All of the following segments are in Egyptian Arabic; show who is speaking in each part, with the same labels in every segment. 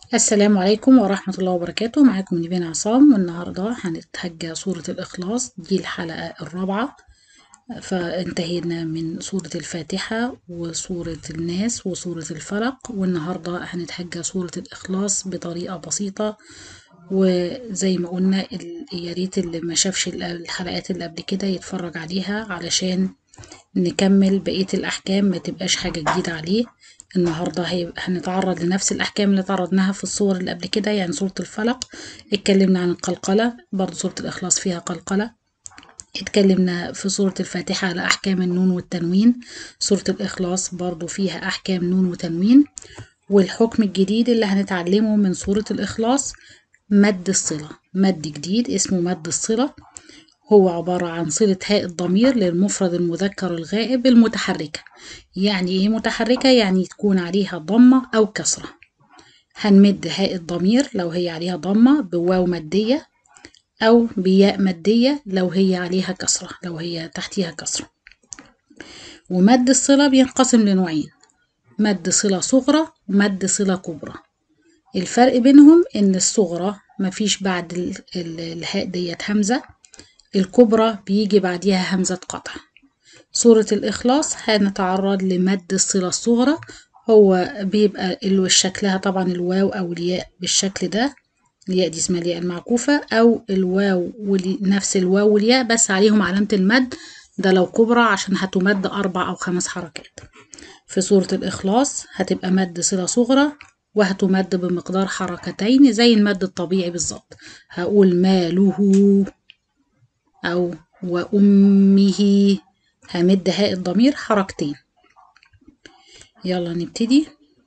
Speaker 1: السلام عليكم ورحمة الله وبركاته معاكم نيفين عصام والنهاردة هنتهجى سورة الإخلاص دي الحلقة الرابعة فانتهينا من سورة الفاتحة وسورة الناس وسورة الفلق والنهاردة هنتهجى سورة الإخلاص بطريقة بسيطة وزي ما قلنا ال- يا ريت اللي ما شافش ال- الحلقات اللي قبل كده يتفرج عليها علشان نكمل بقية الأحكام ما تبقاش حاجة جديدة عليه النهاردة هي- هنتعرض لنفس الأحكام اللي تعرضناها في الصور اللي قبل كده يعني سورة الفلق اتكلمنا عن القلقلة برضو سورة الإخلاص فيها قلقلة اتكلمنا في سورة الفاتحة على أحكام النون والتنوين سورة الإخلاص برضو فيها أحكام نون وتنوين والحكم الجديد اللي هنتعلمه من سورة الإخلاص مد الصلة مد جديد اسمه مد الصلة هو عبارة عن صلة هاء الضمير للمفرد المذكر الغائب المتحركة يعني ايه متحركة يعني تكون عليها ضمة أو كسرة هنمد هاء الضمير لو هي عليها ضمة بواو مادية أو بياء مادية لو هي عليها كسرة لو هي تحتيها كسرة ومد الصلة بينقسم لنوعين مد صلة صغرى ومد صلة كبرى الفرق بينهم إن الصغرى مفيش بعد ال- ال- الهاء ديت همزة الكبرى بيجي بعديها همزة قطع سورة الإخلاص هنتعرض لمد الصلة الصغرى هو بيبقى ال- شكلها طبعا الواو أو الياء بالشكل ده الياء دي اسمها الياء المعكوفة أو الواو والي- نفس الواو والياء بس عليهم علامة المد ده لو كبرى عشان هتمد أربع أو خمس حركات في سورة الإخلاص هتبقى مد صلة صغرى وهتمد بمقدار حركتين زي المد الطبيعي بالظبط هقول ماله أو وأمه همد هاء الضمير حركتين يلا نبتدي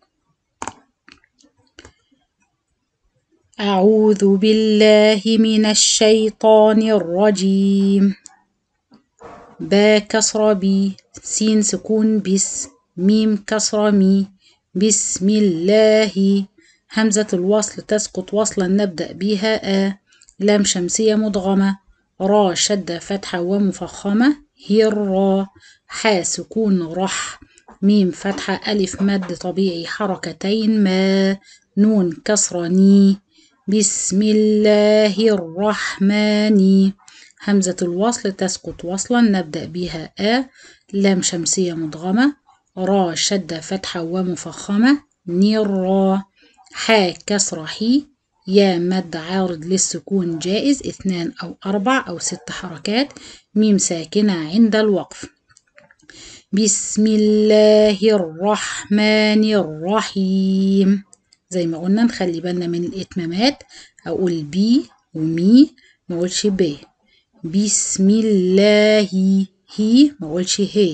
Speaker 1: أعوذ بالله من الشيطان الرجيم با كسر بي سين سكون بس ميم كسر مي بسم الله همزة الوصل تسقط وصلا نبدأ بها آ لام شمسية مدغمة را شدة فتحة ومفخمة هي الراء حا سكون رح ميم فتحة ألف مد طبيعي حركتين ما نون كسر ني بسم الله الرحمن همزة الوصل تسقط وصلا نبدأ بها آ لام شمسية مدغمة را شدة فتحة ومفخمة نيرا حا كسر حي يا مد عارض للسكون جائز اثنان أو أربع أو ست حركات ميم ساكنة عند الوقف بسم الله الرحمن الرحيم زي ما قلنا نخلي بالنا من الإتمامات أقول بي ومي ما أقولش ب بسم الله هي ما أقولش هي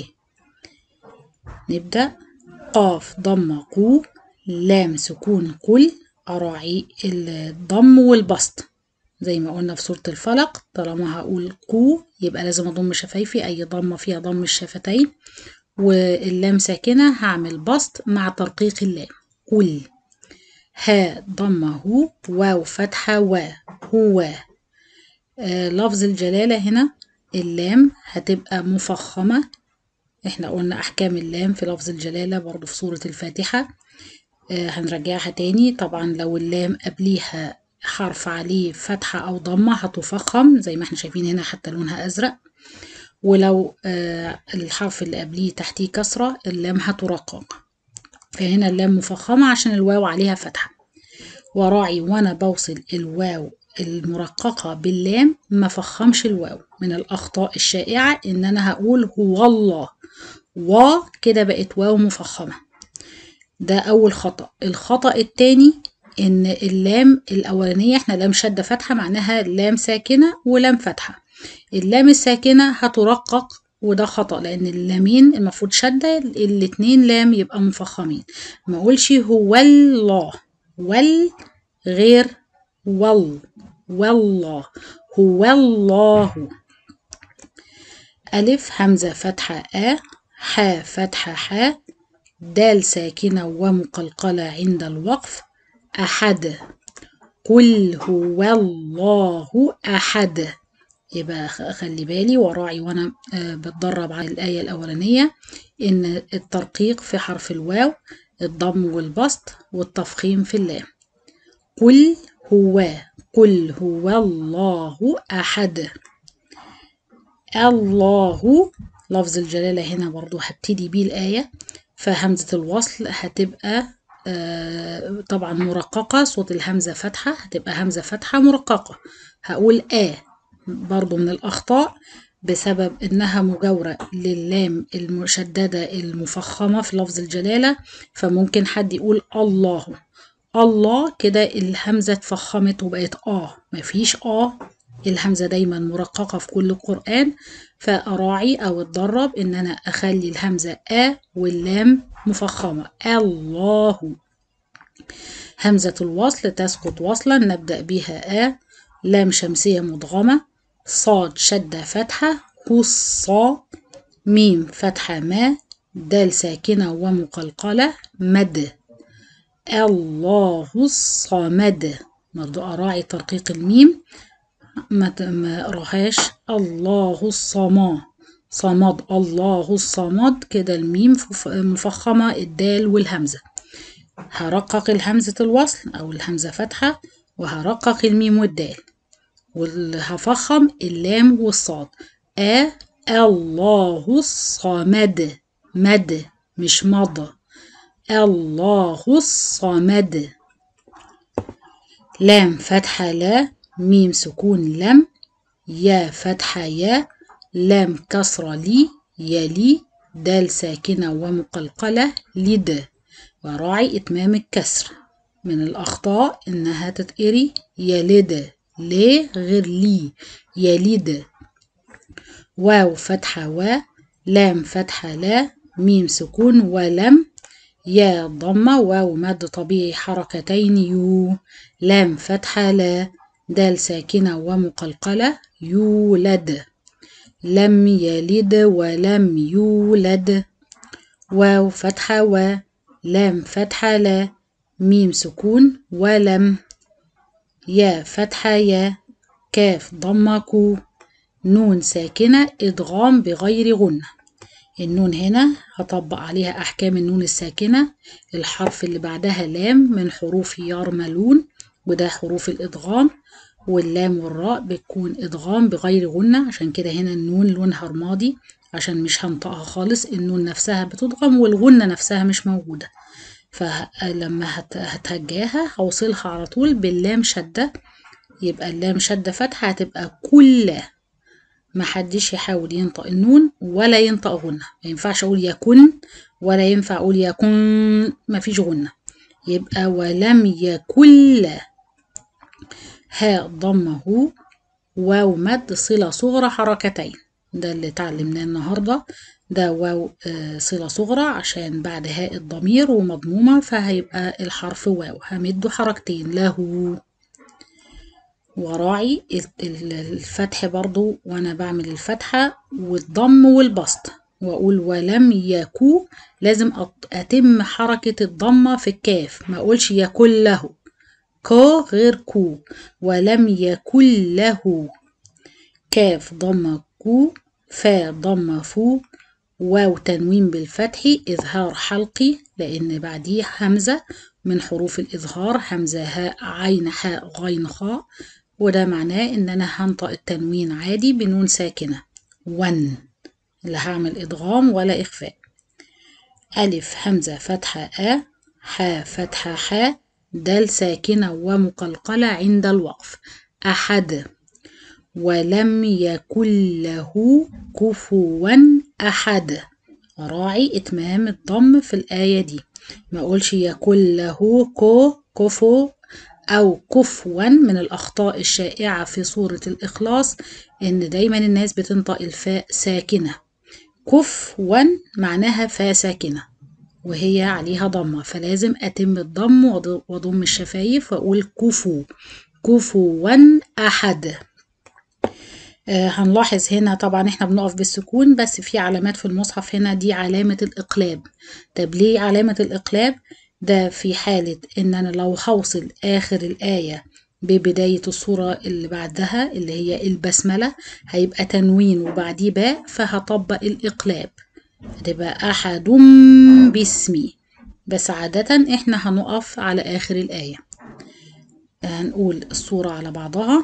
Speaker 1: نبدأ قاف ضم قو لام سكون قل أراعي الضم والبسط زي ما قلنا في سورة الفلق طالما هقول قو يبقى لازم أضم شفايفي أي ضمة فيها ضم الشفتين واللام ساكنة هعمل بسط مع ترقيق اللام قل ها ضمه واو فتحة و هو آه لفظ الجلالة هنا اللام هتبقى مفخمة احنا قلنا أحكام اللام في لفظ الجلالة برضو في سورة الفاتحة آه هنرجعها تاني طبعا لو اللام قبليها حرف عليه فتحة أو ضمة هتفخم زي ما احنا شايفين هنا حتى لونها أزرق ولو آه الحرف اللي قبليه تحتيه كسرة اللام هترقق فهنا اللام مفخمة عشان الواو عليها فتحة وراعي وانا بوصل الواو المرققة باللام ما فخمش الواو من الأخطاء الشائعة إن أنا هقول هو الله و كده بقت واو مفخمة ده أول خطأ الخطأ التاني إن اللام الأولانية إحنا لام شدة فتحة معناها لام ساكنة ولام فتحة اللام الساكنة هترقق وده خطأ لأن اللامين المفروض شدة الاتنين لام يبقى مفخمين ما أقولش هو الله وال غير وال والله هو الله ألف همزة فتحة أ حا فتحة حا دال ساكنة ومقلقلة عند الوقف أحد قل هو الله أحد يبقى خلي بالي وراعي وانا بتدرب على الآية الأولانية إن الترقيق في حرف الواو الضم والبسط والتفخيم في اللام قل هو قل هو الله أحد الله لفظ الجلالة هنا برضو هبتدي بيه الآية فهمزة الوصل هتبقى آه طبعا مرققة صوت الهمزة فتحة هتبقى همزة فتحة مرققة هقول آ برضو من الأخطاء بسبب إنها مجاورة للام المشددة المفخمة في لفظ الجلالة فممكن حد يقول الله الله كده الهمزة اتفخمت وبقت آه مفيش آه الهمزة دايما مرققة في كل القرآن فأراعي أو اتدرب إن أنا أخلي الهمزة آ واللام مفخمة الله همزة الوصل تسقط وصلا نبدأ بها آ لام شمسية مدغمة صاد شدة فتحة قصة ميم فتحة ما دال ساكنة ومقلقلة مد الله الصمد برضو أراعي ترقيق الميم ما ما اقراهاش الله الصمد صمد الله الصمد كده الميم مفخمة الدال والهمزة هرقق الهمزة الوصل أو الهمزة فتحة وهرقق الميم والدال وهفخم اللام والصاد أ الله الصمد مد مش مضى الله الصمد لام فتحة لا ميم سكون لم يا فتحة يا لام كسرة لي يلي دال ساكنة ومقلقلة لد وراعي إتمام الكسر من الأخطاء إنها تتقري يلد ليه غير لي يلد واو فتحة و لام فتحة لا ميم سكون ولم يا ضمة واو مد طبيعي حركتين يو لام فتحة لا دال ساكنة ومقلقلة يولد لم يلد ولم يولد واو فتحة و لام فتحة لا ميم سكون ولم يا فتحة يا كاف ضمة كو نون ساكنة إدغام بغير غنة النون هنا هطبق عليها أحكام النون الساكنة الحرف اللي بعدها لام من حروف يرملون وده حروف الإدغام واللام والراء بتكون إدغام بغير غنة عشان كده هنا النون لونها رمادي عشان مش هنطقها خالص النون نفسها بتدغم والغنة نفسها مش موجودة فلما هتهجاها هوصلها على طول باللام شدة يبقى اللام شدة فتحة هتبقى كل ما حدش يحاول ينطق النون ولا ينطق غنة ما ينفعش أقول يكن ولا ينفع أقول يكن ما فيش غنة يبقى ولم يكن هاء ضمه واو مد صلة صغرى حركتين ده اللي اتعلمناه النهاردة ده واو صلة صغرى عشان بعد هاء الضمير ومضمومة فهيبقى الحرف واو همده حركتين له وراعي الفتح برضو وانا بعمل الفتحة والضم والبسط واقول ولم يكو لازم اتم حركة الضمة في الكاف ما اقولش يكن له كو غير كو ولم يكن له كاف ضمة كو فا ضمة فو واو تنوين بالفتح إظهار حلقي لأن بعديه همزة من حروف الإظهار همزة هاء عين حاء غين خاء وده معناه إن أنا هنطق التنوين عادي بنون ساكنة ون لا هعمل إدغام ولا إخفاء ألف همزة فتحة أ حاء فتحة حاء دال ساكنة ومقلقلة عند الوقف أحد ولم يكن له كفوا أحد راعي إتمام الضم في الآية دي ما أقولش يكن له كو كفو أو كفوا من الأخطاء الشائعة في سورة الإخلاص إن دايما الناس بتنطق الفاء ساكنة كفوا معناها فاء ساكنة وهي عليها ضمة فلازم أتم الضم وأضم الشفايف وأقول كفو كفوا أحد آه هنلاحظ هنا طبعا احنا بنقف بالسكون بس في علامات في المصحف هنا دي علامة الإقلاب طب ليه علامة الإقلاب ده في حالة ان انا لو هوصل اخر الآية ببداية الصورة اللي بعدها اللي هي البسملة هيبقى تنوين وبعديه باء فهطبق الإقلاب هتبقى أحد باسمي بس عادة احنا هنقف على آخر الآية هنقول الصورة على بعضها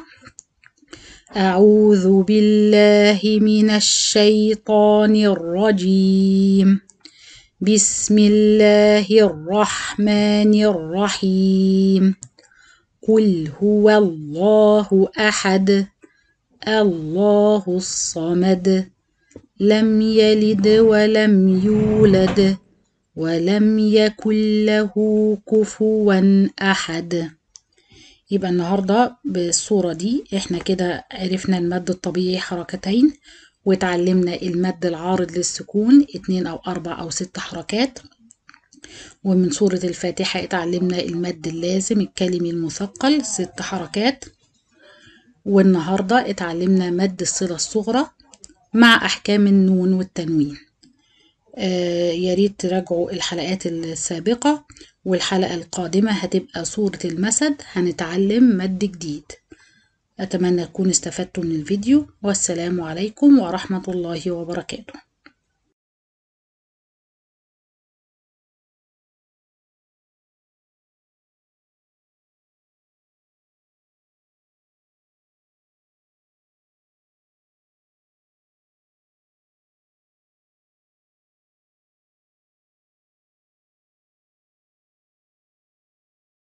Speaker 1: أعوذ بالله من الشيطان الرجيم بسم الله الرحمن الرحيم قل هو الله أحد الله الصمد لم يلد ولم يولد ولم يكن له كفوا أحد يبقى النهاردة بالصورة دي احنا كده عرفنا المد الطبيعي حركتين وتعلمنا المد العارض للسكون اتنين او اربع او ست حركات ومن سورة الفاتحة اتعلمنا المد اللازم الكلمي المثقل ست حركات والنهاردة اتعلمنا مد الصلة الصغرى مع أحكام النون والتنوين آه يا ريت تراجعوا الحلقات السابقة والحلقة القادمة هتبقى صورة المسد هنتعلم مد جديد أتمنى تكونوا استفدتوا من الفيديو والسلام عليكم ورحمة الله وبركاته